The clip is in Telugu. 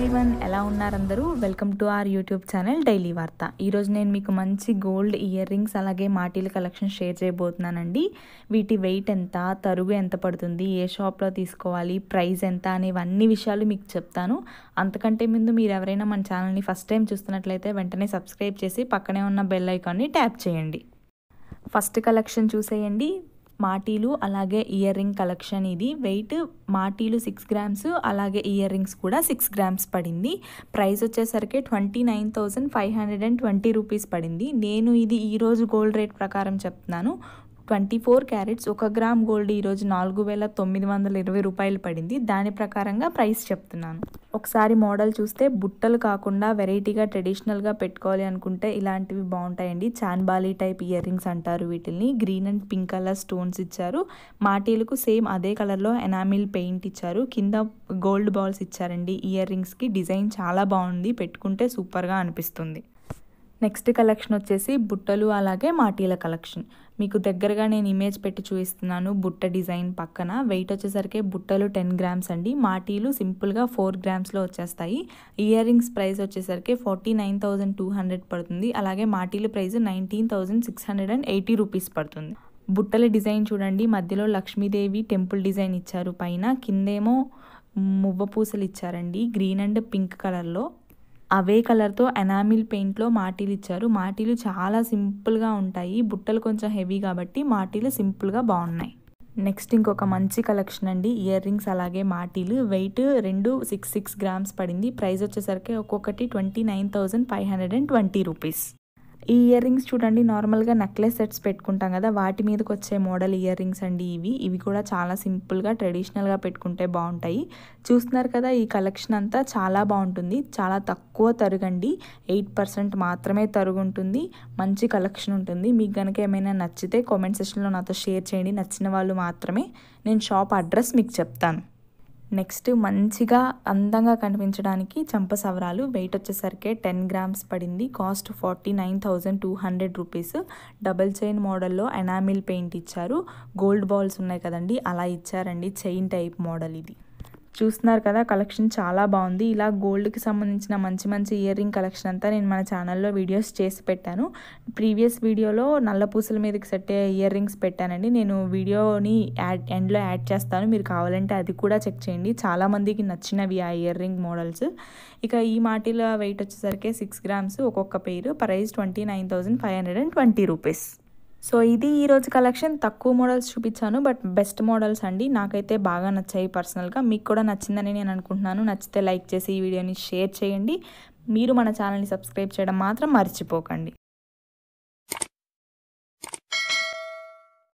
ఎవ్రీవన్ ఎలా ఉన్నారు అందరూ welcome to our YouTube channel daily Vaartha ఈరోజు నేను మీకు మంచి గోల్డ్ ఇయర్ రింగ్స్ అలాగే మాటీల కలెక్షన్ షేర్ చేయబోతున్నానండి వీటి వెయిట్ ఎంత తరుగు ఎంత పడుతుంది ఏ షాప్లో తీసుకోవాలి ప్రైస్ ఎంత అనేవన్నీ విషయాలు మీకు చెప్తాను అంతకంటే ముందు మీరు ఎవరైనా మన ఛానల్ని ఫస్ట్ టైం చూస్తున్నట్లయితే వెంటనే సబ్స్క్రైబ్ చేసి పక్కనే ఉన్న బెల్ ఐకాన్ని ట్యాప్ చేయండి ఫస్ట్ కలెక్షన్ చూసేయండి మాటీలు అలాగే ఇయర్ రింగ్ కలెక్షన్ ఇది వెయిట్ మాటీలు సిక్స్ గ్రామ్స్ అలాగే ఇయర్ రింగ్స్ కూడా సిక్స్ గ్రామ్స్ పడింది ప్రైస్ వచ్చేసరికి twenty nine thousand five hundred and twenty rupees పడింది నేను ఇది ఈరోజు గోల్డ్ రేట్ ప్రకారం చెప్తున్నాను ట్వంటీ ఫోర్ క్యారెట్స్ ఒక గ్రామ్ గోల్డ్ ఈరోజు నాలుగు వేల తొమ్మిది వందల ఇరవై రూపాయలు పడింది దాని ప్రకారంగా ప్రైస్ చెప్తున్నాను ఒకసారి మోడల్ చూస్తే బుట్టలు కాకుండా వెరైటీగా ట్రెడిషనల్గా పెట్టుకోవాలి అనుకుంటే ఇలాంటివి బాగుంటాయండి చాన్బాలి టైప్ ఇయర్ రింగ్స్ అంటారు వీటిని green and pink colour stones ఇచ్చారు మాటీలకు సేమ్ అదే కలర్లో ఎనామిల్ పెయింట్ ఇచ్చారు కింద గోల్డ్ బాల్స్ ఇచ్చారండి ఇయర్ రింగ్స్కి డిజైన్ చాలా బాగుంది పెట్టుకుంటే సూపర్గా అనిపిస్తుంది నెక్స్ట్ కలెక్షన్ వచ్చేసి బుట్టలు అలాగే మాటీల కలెక్షన్ మీకు దగ్గరగా నేను ఇమేజ్ పెట్టి చూపిస్తున్నాను బుట్ట డిజైన్ పక్కన వెయిట్ వచ్చేసరికి బుట్టలు టెన్ గ్రామ్స్ అండి మాటీలు సింపుల్గా ఫోర్ గ్రామ్స్లో వచ్చేస్తాయి ఇయర్ రింగ్స్ ప్రైస్ వచ్చేసరికి forty nine thousand two hundred పడుతుంది అలాగే మాటీల price nineteen thousand six hundred and eighty rupees పడుతుంది బుట్టల డిజైన్ చూడండి మధ్యలో లక్ష్మీదేవి టెంపుల్ డిజైన్ ఇచ్చారు పైన కిందేమో మువ్వ పూసలు ఇచ్చారండి గ్రీన్ అండ్ పింక్ కలర్లో అవే కలర్తో ఎనామిల్ పెయింట్లో మాటీలు ఇచ్చారు మాటీలు చాలా సింపుల్గా ఉంటాయి బుట్టలు కొంచెం హెవీ కాబట్టి మాటీలు సింపుల్గా బాగున్నాయి నెక్స్ట్ ఇంకొక మంచి కలెక్షన్ అండి ఇయర్ రింగ్స్ అలాగే మాటీలు వెయిట్ రెండు సిక్స్ సిక్స్ గ్రామ్స్ పడింది ప్రైస్ వచ్చేసరికి ఒక్కొక్కటి twenty nine thousand five hundred and twenty rupees ఈ ఇయర్ రింగ్స్ చూడండి నార్మల్గా నెక్లెస్ సెట్స్ పెట్టుకుంటాం కదా వాటి మీదకి వచ్చే మోడల్ ఇయర్ రింగ్స్ అండి ఇవి ఇవి కూడా చాలా సింపుల్గా ట్రెడిషనల్గా పెట్టుకుంటే బాగుంటాయి చూస్తున్నారు కదా ఈ కలెక్షన్ అంతా చాలా బాగుంటుంది చాలా తక్కువ తరుగండి ఎయిట్ పర్సెంట్ మాత్రమే తరుగు ఉంటుంది మంచి కలెక్షన్ ఉంటుంది మీకు కనుక ఏమైనా నచ్చితే కామెంట్ సెక్షన్లో నాతో షేర్ చేయండి నచ్చిన వాళ్ళు మాత్రమే నేను షాప్ అడ్రస్ మీకు చెప్తాను నెక్స్ట్ మంచిగా అందంగా కనిపించడానికి చంప సవరాలు వెయిట్ వచ్చేసరికి టెన్ గ్రామ్స్ పడింది cost forty nine thousand two hundred rupees double chain మోడల్లో ఎనామిల్ పెయింట్ ఇచ్చారు గోల్డ్ బాల్స్ ఉన్నాయి కదండి అలా ఇచ్చారండి చైన్ టైప్ మోడల్ ఇది చూస్తున్నారు కదా కలెక్షన్ చాలా బాగుంది ఇలా గోల్డ్కి సంబంధించిన మంచి మంచి ఇయర్ రింగ్ కలెక్షన్ అంతా నేను మన ఛానల్లో వీడియోస్ చేసి పెట్టాను ప్రీవియస్ వీడియోలో నల్ల పూసల మీదకి సెట్ అయ్యే ఇయర్ రింగ్స్ పెట్టానండి నేను వీడియోని యాడ్ ఎండ్లో యాడ్ చేస్తాను మీరు కావాలంటే అది కూడా చెక్ చేయండి చాలామందికి నచ్చినవి ఆ ఇయర్ రింగ్ మోడల్స్ ఇక ఈ మాటిల వెయిట్ వచ్చేసరికి సిక్స్ గ్రామ్స్ ఒక్కొక్క పేరు price twenty nine thousand five hundred and twenty rupees so ఇది ఈరోజు కలెక్షన్ తక్కువ మోడల్స్ చూపించాను బట్ బెస్ట్ మోడల్స్ అండి నాకైతే బాగా నచ్చాయి పర్సనల్గా మీకు కూడా నచ్చిందని నేను అనుకుంటున్నాను నచ్చితే లైక్ చేసి ఈ వీడియోని షేర్ చేయండి మీరు మన ఛానల్ని సబ్స్క్రైబ్ చేయడం మాత్రం మర్చిపోకండి